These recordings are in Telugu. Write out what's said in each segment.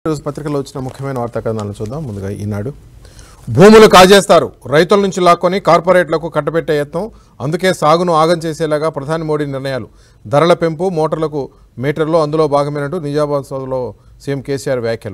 ఈరోజు పత్రికలో వచ్చిన ముఖ్యమైన వార్తా కథనాలను చూద్దాం ముందుగా ఈనాడు భూములు కాజేస్తారు రైతుల నుంచి లాక్కొని కార్పొరేట్లకు కట్టబెట్టే యత్నం అందుకే సాగును ఆగం చేసేలాగా ప్రధాని మోడీ నిర్ణయాలు ధరల పెంపు మోటార్లకు మీటర్లో అందులో భాగమైనట్టు నిజామాబాద్ సభలో సీఎం కేసీఆర్ వ్యాఖ్యలు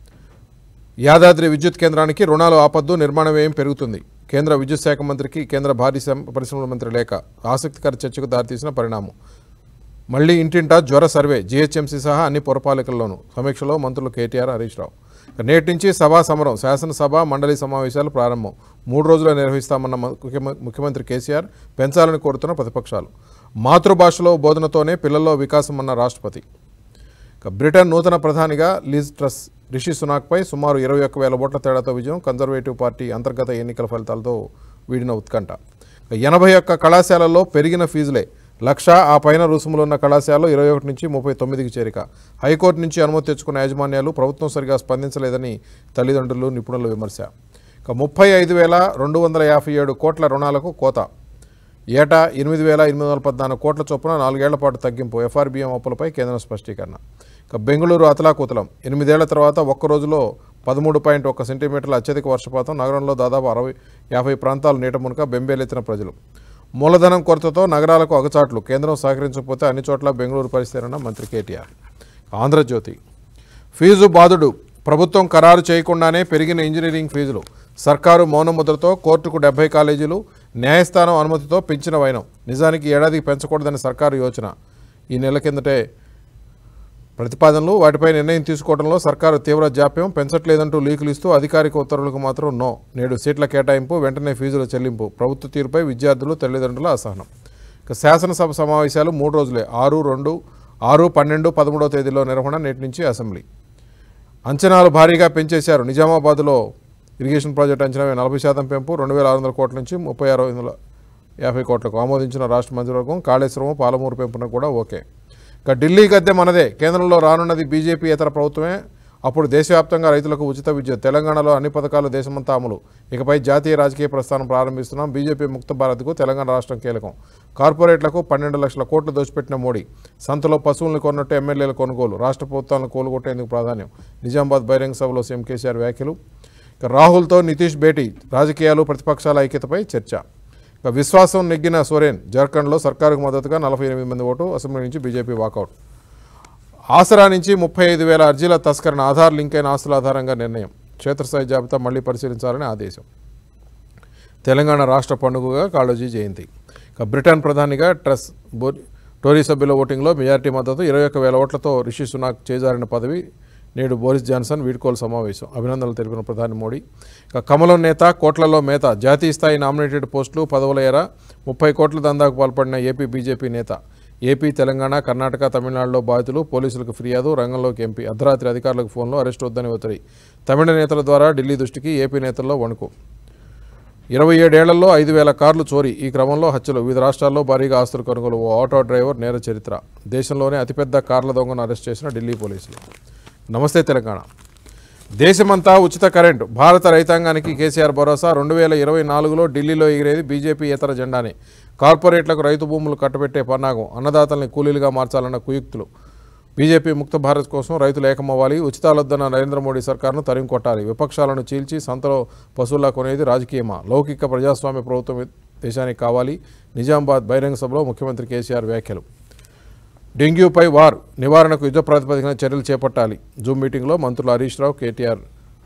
యాదాద్రి విద్యుత్ కేంద్రానికి రుణాలు ఆపద్దు నిర్మాణ వ్యయం పెరుగుతుంది కేంద్ర విద్యుత్ శాఖ మంత్రికి కేంద్ర భారీ సం- పరిశ్రమల మంత్రి లేఖ ఆసక్తికర చర్చకు దారితీసిన పరిణామం మళ్లీ ఇంటింటా జ్వర సర్వే జీహెచ్ఎంసీ సహా అన్ని పురపాలికల్లోనూ సమీక్షలో మంత్రులు కేటీఆర్ హరీష్ రావు ఇక నేటి నుంచి సభా సమరం శాసనసభ మండలి సమావేశాలు ప్రారంభం మూడు రోజులు నిర్వహిస్తామన్న మ- ముఖ్యమ- ముఖ్యమంత్రి కేసీఆర్ పెంచాలని కోరుతున్న ప్రతిపక్షాలు మాతృభాషలో బోధనతోనే పిల్లల్లో వికాసం అన్న రాష్ట్రపతి ఇక బ్రిటన్ నూతన ప్రధానిగా లిజ్ ట్రస్ రిషి సునాక్పై సుమారు ఇరవై ఒక్క వేల ఓట్ల తేడాతో విజయం కన్జర్వేటివ్ పార్టీ అంతర్గత ఎన్నికల ఫలితాలతో వీడిన ఉత్కంఠ ఇక ఎనభై ఒక్క కళాశాలల్లో పెరిగిన ఫీజులే లక్ష ఆ పైన రుసుములు ఉన్న కళాశాలలో ఇరవై ఒకటి నుంచి ముప్పై తొమ్మిదికి చేరిక హైకోర్టు నుంచి అనుమతి తెచ్చుకున్న యాజమాన్యాలు ప్రభుత్వం సరిగా స్పందించలేదని తల్లిదండ్రులు నిపుణుల విమర్శ ఇక ముప్పై ఐదు వేల రెండు వందల యాభై ఏడు కోట్ల రుణాలకు కోత ఏటా ఎనిమిది వేల ఎనిమిది వందల పద్నాలుగు కోట్ల చొప్పున నాలుగేళ్ల పాటు తగ్గింపు ఎఫ్ఆర్బిఎం అప్పులపై కేంద్రం స్పష్టీకరణ ఇక బెంగళూరు అతలాకుతలం ఎనిమిదేళ్ల తర్వాత ఒక్క రోజులో పదమూడు పాయింట్ ఒక్క సెంటీమీటర్ల అత్యధిక వర్షపాతం నగరంలో దాదాపు అరవై యాభై ప్రాంతాలు నీట మునక బెంబేలెత్తిన ప్రజలు మూలధనం కొరతతో నగరాలకు అగచాట్లు కేంద్రం సహకరించకపోతే అన్ని చోట్ల బెంగళూరు పరిస్థితి మంత్రి కేటీఆర్ ఆంధ్రజ్యోతి ఫీజు బాధుడు ప్రభుత్వం ఖరారు చేయకుండానే పెరిగిన ఇంజనీరింగ్ ఫీజులు సర్కారు మౌనముద్రతో కోర్టుకు డెబ్బై కాలేజీలు న్యాయస్థానం అనుమతితో పెంచిన వైనం నిజానికి ఈ ఏడాదికి పెంచకూడదని సర్కారు యోచన ఈ నెల కిందటే ప్రతిపాదనలు వాటిపై నిర్ణయం తీసుకోవడంలో సర్కారు తీవ్ర జాప్యం పెంచట్లేదంటూ లీకులు ఇస్తూ అధికారిక ఉత్తర్వులకు మాత్రం నో నేడు సీట్ల కేటాయింపు వెంటనే ఫీజుల చెల్లింపు ప్రభుత్వ తీరుపై విద్యార్థులు తల్లిదండ్రుల అసహనం ఇక శాసనసభ సమావేశాలు మూడు రోజులే ఆరు రెండు ఆరు పన్నెండు పదమూడవ తేదీలో నిర్వహణ నేటి నుంచి అసెంబ్లీ అంచనాలు భారీగా పెంచేశారు నిజామాబాద్లో ఇరిగేషన్ ప్రాజెక్టు అంచనా నలభై శాతం పెంపు రెండు వేల ఆరు వందల కోట్ల నుంచి ముప్పై ఆరు వందల యాభై కోట్లకు ఆమోదించిన రాష్ట్ర మంత్రివర్గం కాళేశ్వరం పాలమూరు పెంపున కూడా ఓకే ఇక ఢిల్లీ గద్దె మనదే కేంద్రంలో రానున్నది బీజేపీ ఇతర ప్రభుత్వమే అప్పుడు దేశవ్యాప్తంగా రైతులకు ఉచిత విద్యుత్ తెలంగాణలో అన్ని పథకాలు దేశమంతా అమలు ఇకపై జాతీయ రాజకీయ ప్రస్థానం ప్రారంభిస్తున్నాం బీజేపీ ముక్త భారత్కు తెలంగాణ రాష్ట్రం కీలకం కార్పొరేట్లకు పన్నెండు లక్షల కోట్లు దోచిపెట్టిన మోడీ సంతలో పశువులను కొన్నట్టు ఎమ్మెల్యేల కొనుగోలు రాష్ట్ర ప్రభుత్వాలను కోలుగొట్టేందుకు ప్రాధాన్యం నిజామాబాద్ బహిరంగ సభలో సీఎం కేసీఆర్ వ్యాఖ్యలు ఇక రాహుల్తో నితీష్ భేటీ రాజకీయాలు ప్రతిపక్షాల ఐక్యతపై చర్చ ఇక విశ్వాసం నెగ్గిన సోరెన్ జార్ఖండ్లో సర్కారుకు మద్దతుగా నలభై ఎనిమిది మంది ఓటు అసెంబ్లీ నుంచి బీజేపీ వాకౌట్ ఆసరా నుంచి ముప్పై ఐదు వేల అర్జీల తస్కరణ ఆధార్ లింక్ అయిన ఆస్తుల ఆధారంగా నిర్ణయం క్షేత్రస్థాయి జాబితా మళ్లీ పరిశీలించాలని ఆదేశం తెలంగాణ రాష్ట్ర పండుగగా కాళోజీ జయంతి ఇక బ్రిటన్ ప్రధానిగా ట్రస్ బో టోరీ సభ్యుల ఓటింగ్లో మెజారిటీ మద్దతు ఇరవై ఒక్క వేల ఓట్లతో రిషి సునాక్ చేజారిన పదవి నేడు బోరిస్ జాన్సన్ వీడ్కోలు సమావేశం అభినందనలు తెలిపిన ప్రధాని మోడీ ఇక కమలం నేత కోట్లలో మేత జాతీయ స్థాయి నామినేటెడ్ పోస్టులు పదవుల ఎర ముప్పై కోట్ల దందాకు పాల్పడిన ఏపీ బీజేపీ నేత ఏపీ తెలంగాణ కర్ణాటక తమిళనాడులో బాధితులు పోలీసులకు ఫిర్యాదు రంగంలోకి ఎంపీ అర్ధరాత్రి అధికారులకు ఫోన్లో అరెస్ట్ వద్దని ఒత్తిడి తమిళ నేతల ద్వారా ఢిల్లీ దృష్టికి ఏపీ నేతల్లో వణుకు ఇరవై ఏడేళ్లలో ఐదు వేల కార్లు చోరీ ఈ క్రమంలో హత్యలు వివిధ రాష్ట్రాల్లో భారీగా ఆస్తులు కొనుగోలు ఓ ఆటో డ్రైవర్ నేర చరిత్ర దేశంలోనే అతిపెద్ద కార్ల దొంగను అరెస్ట్ చేసిన ఢిల్లీ పోలీసులు నమస్తే తెలంగాణ దేశమంతా ఉచిత కరెంటు భారత రైతాంగానికి కేసీఆర్ భరోసా రెండు వేల ఇరవై నాలుగులో ఢిల్లీలో ఎగిరేది బీజేపీ ఇతర జెండానే కార్పొరేట్లకు రైతు భూములు కట్టబెట్టే పన్నాగం అన్నదాతల్ని కూలీలుగా మార్చాలన్న కుయుక్తులు బీజేపీ ముక్త భారత్ కోసం రైతులు ఏకమవ్వాలి ఉచితాలొద్దన్న నరేంద్ర మోడీ సర్కార్ను తరిమి కొట్టాలి విపక్షాలను చీల్చి సంతలో పశువులా కొనేది రాజకీయమా లౌకిక ప్రజాస్వామ్య ప్రభుత్వం దేశానికి కావాలి నిజామాబాద్ బహిరంగ సభలో ముఖ్యమంత్రి కేసీఆర్ వ్యాఖ్యలు డెంగ్యూపై వార్ నివారణకు యుద్ధ ప్రాతిపదికన చర్యలు చేపట్టాలి జూమ్ మీటింగ్లో మంత్రులు హరీష్ రావు కేటీఆర్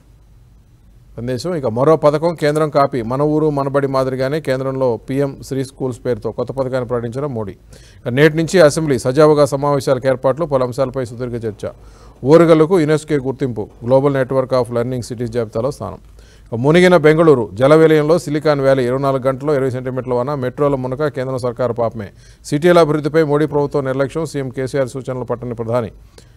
సందేశం ఇక మరో పథకం కేంద్రం కాపీ మన ఊరు మనబడి మాదిరిగానే కేంద్రంలో పీఎం శ్రీ స్కూల్స్ పేరుతో కొత్త పథకాన్ని ప్రకటించిన మోడీ ఇక నేటి నుంచి అసెంబ్లీ సజావుగా సమావేశాలకు ఏర్పాట్లు పలు అంశాలపై సుదీర్ఘ చర్చ ఊరుగల్లుకు యునెస్కో గుర్తింపు global network of learning cities జాబితాలో స్థానం ఇక మునిగిన బెంగళూరు జల విలయంలో సిలికాన్ వ్యాలీ ఇరవై నాలుగు గంటల్లో ఇరవై సెంటీమీటర్ల వాన మెట్రోల మునక కేంద్ర సర్కారు పాపమే సిటీల అభివృద్ధిపై మోడీ ప్రభుత్వం నిర్లక్ష్యం సీఎం కేసీఆర్ సూచనలు పట్టని ప్రధాని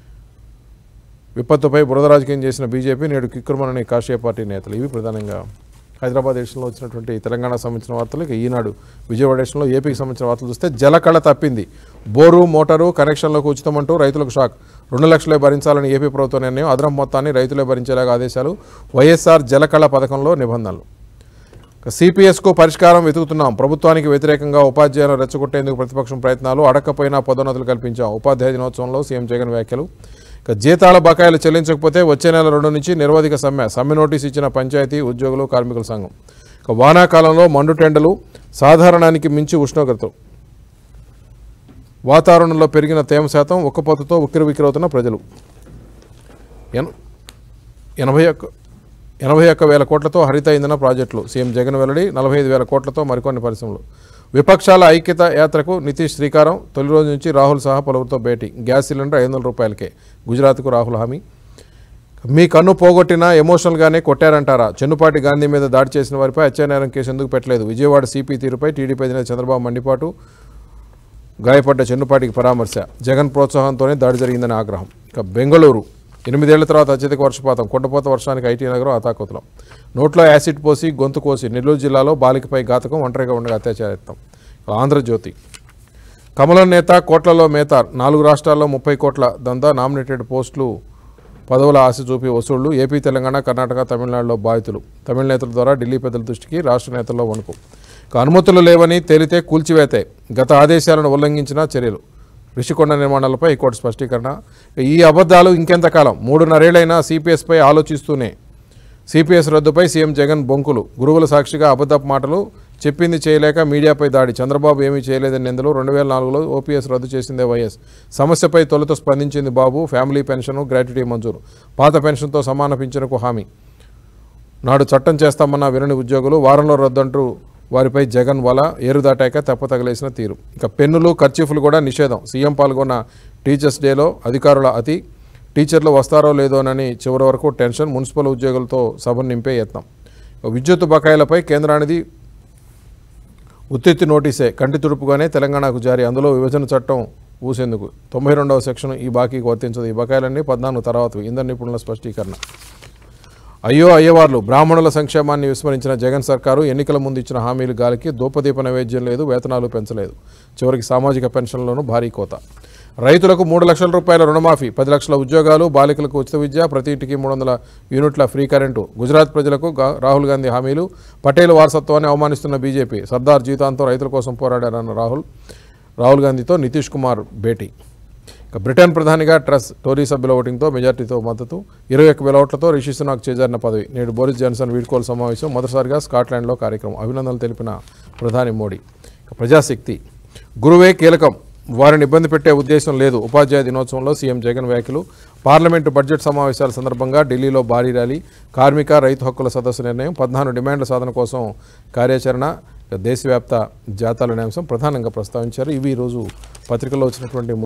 విపత్తుపై బురద రాజకీయం చేసిన బీజేపీ నేడు కిక్కురుమనని కాషాయ పార్టీ నేతలు ఇవి ప్రధానంగా హైదరాబాద్ ఎడిషన్లో వచ్చినటువంటి తెలంగాణ సంబంధించిన వార్తలు ఇక ఈనాడు విజయవాడ ఎడిషన్లో ఏపీకి సంబంధించిన వార్తలు చూస్తే జలకళ తప్పింది బోరు మోటారు కనెక్షన్లకు ఉచితమంటూ రైతులకు షాక్ రెండు లక్షలే భరించాలని ఏపీ ప్రభుత్వ నిర్ణయం అదనపు మొత్తాన్ని రైతులే భరించేలాగా ఆదేశాలు వైఎస్ఆర్ జలకళ పథకంలో నిబంధనలు ఇక సిపిఎస్కు పరిష్కారం వెతుకుతున్నాం ప్రభుత్వానికి వ్యతిరేకంగా ఉపాధ్యాయులను రెచ్చగొట్టేందుకు ప్రతిపక్షం ప్రయత్నాలు అడక్కపోయినా పదోన్నతులు కల్పించాం ఉపాధ్యాయ దినోత్సవంలో సీఎం జగన్ వ్యాఖ్యలు ఇక ఇక జీతాల బకాయిలు చెల్లించకపోతే వచ్చే నెల రెండు నుంచి నిరవధిక సమ్మె సమ్మె నోటీస్ ఇచ్చిన పంచాయతీ ఉద్యోగులు కార్మికుల సంఘం ఇక వానాకాలంలో మండుటెండలు సాధారణానికి మించి ఉష్ణోగ్రతలు వాతావరణంలో పెరిగిన తేమ శాతం ఉక్కపోతతో ఉక్కిరిబిక్కిరవుతున్న ప్రజలు ఎన- ఎనభై ఒక్క ఎనభై ఒక్క వేల కోట్లతో హరిత ఇంధన ప్రాజెక్టులు సీఎం జగన్ వెల్లడి నలభై ఐదు వేల కోట్లతో మరికొన్ని పరిశ్రమలు విపక్షాల ఐక్యత యాత్రకు నితీష్ శ్రీకారం తొలి రోజు నుంచి రాహుల్ సహా పలువురితో భేటీ గ్యాస్ సిలిండర్ ఐదు వందల రూపాయలకే గుజరాత్కు రాహుల్ హామీ మీ కన్ను పోగొట్టినా ఎమోషనల్గానే కొట్టారంటారా చెన్నుపాటి గాంధీ మీద దాడి చేసిన వారిపై హత్యానేరం కేసు ఎందుకు పెట్టలేదు విజయవాడ సిపి తీరుపై టీడీపీ అధినేత చంద్రబాబు మండిపాటు గాయపడ్డ చెన్నుపాటికి పరామర్శ జగన్ ప్రోత్సాహంతోనే దాడి జరిగిందని ఆగ్రహం ఇక బెంగళూరు ఎనిమిదేళ్ల తర్వాత అత్యధిక వర్షపాతం కొండపోత వర్షానికి ఐటీ నగరం అతాకుతలం నోట్లో యాసిడ్ పోసి గొంతు కోసి నెల్లూరు జిల్లాలో బాలికపై ఘాతకం ఒంటరిగా ఉండగా అత్యాచారం ఇక ఆంధ్రజ్యోతి కమలం నేత కోట్లలో మేత నాలుగు రాష్ట్రాల్లో ముప్పై కోట్ల దందా నామినేటెడ్ పోస్టులు పదవుల ఆశ చూపి వసూళ్లు ఏపీ తెలంగాణ కర్ణాటక తమిళనాడులో బాధితులు తమిళ నేతల ద్వారా ఢిల్లీ పెద్దల దృష్టికి రాష్ట్ర నేతల్లో వణుకు ఇక అనుమతులు లేవని తేలితే కూల్చివేతే గత ఆదేశాలను ఉల్లంఘించిన చర్యలు రిషికొండ నిర్మాణాలపై హైకోర్టు స్పష్టీకరణ ఇక ఈ అబద్ధాలు ఇంకెంతకాలం మూడున్నరేళ్లైనా సిపిఎస్పై ఆలోచిస్తూనే సిపిఎస్ రద్దుపై సీఎం జగన్ బొంకులు గురువుల సాక్షిగా అబద్ధపు మాటలు చెప్పింది చేయలేక మీడియాపై దాడి చంద్రబాబు ఏమీ చేయలేదని నిందలు రెండు వేల నాలుగులో ఓపీఎస్ రద్దు చేసిందే వైఎస్ సమస్యపై తొలుత స్పందించింది బాబు ఫ్యామిలీ పెన్షన్ గ్రాట్యుటీ మంజూరు పాత పెన్షన్తో సమాన పింఛనుకు హామీ నాడు చట్టం చేస్తామన్న వినని ఉద్యోగులు వారంలో రద్దంటూ వారిపై జగన్ వల ఏరు దాటాక తెప్ప తగలేసిన తీరు ఇక పెన్నులు ఖర్చీఫ్లు కూడా నిషేధం సీఎం పాల్గొన్న టీచర్స్ డేలో అధికారుల అతి టీచర్లు వస్తారో లేదోనని చివరి వరకు టెన్షన్ మున్సిపల్ ఉద్యోగులతో సభను నింపే యత్నం ఇక విద్యుత్ బకాయిలపై కేంద్రానిది ఉత్తెత్తి నోటీసే కంటి తుడుపుగానే తెలంగాణకు జారీ అందులో విభజన చట్టం ఊసేందుకు తొంభై రెండవ సెక్షన్ ఈ బాకీకి వర్తించదు ఈ బకాయిలన్నీ పద్నాలుగు తర్వాత ఇంధన నిపుణుల స్పష్టీకరణ అయ్యో అయ్యవార్లు బ్రాహ్మణుల సంక్షేమాన్ని విస్మరించిన జగన్ సర్కారు ఎన్నికల ముందు ఇచ్చిన హామీలు గాలికి దూపదీప నైవేద్యం లేదు వేతనాలు పెంచలేదు చివరికి సామాజిక పెన్షన్లోనూ భారీ కోత రైతులకు మూడు లక్షల రూపాయల రుణమాఫీ పది లక్షల ఉద్యోగాలు బాలికలకు ఉచిత విద్య ప్రతి ఇంటికి మూడు వందల యూనిట్ల ఫ్రీ కరెంటు గుజరాత్ ప్రజలకు గా- రాహుల్ గాంధీ హామీలు పటేల్ వారసత్వాన్ని అవమానిస్తున్న బీజేపీ సర్దార్ జీతాంతో రైతుల కోసం పోరాడారన్న రాహుల్ రాహుల్ గాంధీతో నితీష్ కుమార్ భేటీ ఇక బ్రిటన్ ప్రధానిగా ట్రస్ టోరీ సభ్యుల ఓటింగ్తో మెజార్టీతో మద్దతు ఇరవై ఒక్క వేల ఓట్లతో రిషి సునాక్ చేజారిన పదవి నేడు బోరిస్ జాన్సన్ వీడ్కోలు సమావేశం మొదటిసారిగా స్కాట్లాండ్లో కార్యక్రమం అభినందనలు తెలిపిన ప్రధాని మోడీ ఇక ప్రజాశక్తి గురువే కీలకం వారిని ఇబ్బంది పెట్టే ఉద్దేశం లేదు ఉపాధ్యాయ దినోత్సవంలో సీఎం జగన్ వ్యాఖ్యలు పార్లమెంటు బడ్జెట్ సమావేశాల సందర్భంగా ఢిల్లీలో భారీ ర్యాలీ కార్మిక రైతు హక్కుల సదస్సు నిర్ణయం పద్నాలుగు డిమాండ్ల సాధన కోసం కార్యాచరణ ఇక దేశవ్యాప్త జాతాలు అనే అంశం ప్రధానంగా ప్రస్తావించారు ఇవి ఈరోజు పత్రికల్లో వచ్చినటువంటి